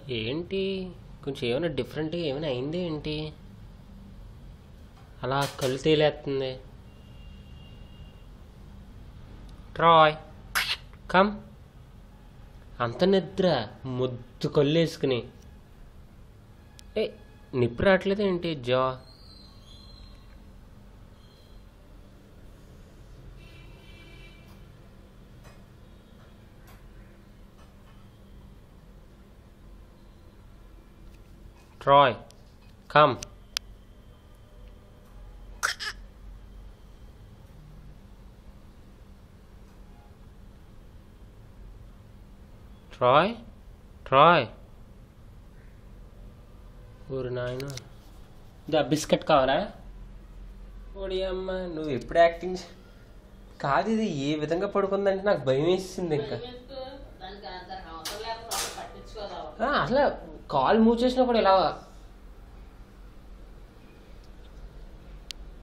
ఏంటి కొంచెం ఏమైనా డిఫరెంట్గా ఏమైనా అయింది ఏంటి అలా కళ్ళు తేలేస్తుంది ట్రాయ్ కమ్ అంత నిద్ర ముద్దు కళ్ళు వేసుకుని ఏ నిప్పు రావట్లేదు ఏంటి జా ట్రాయ్ కమ్ ట్రాయ్ ట్రాయ్ ఊరు నాయన దా బిస్కెట్ కావాలా ఓడి అమ్మ నువ్వు ఎప్పుడు యాక్టింగ్ చే- కాదు ఇది ఏ విధంగా పడుకుందంటే నాకు భయం వేసింది ఇంకా దానికి దానికి అవసరం లేకపోతే అసలు పట్టించుకోదావు ఆ, అసలు కాల్ మూవ్ చేసినా కూడా ఇలా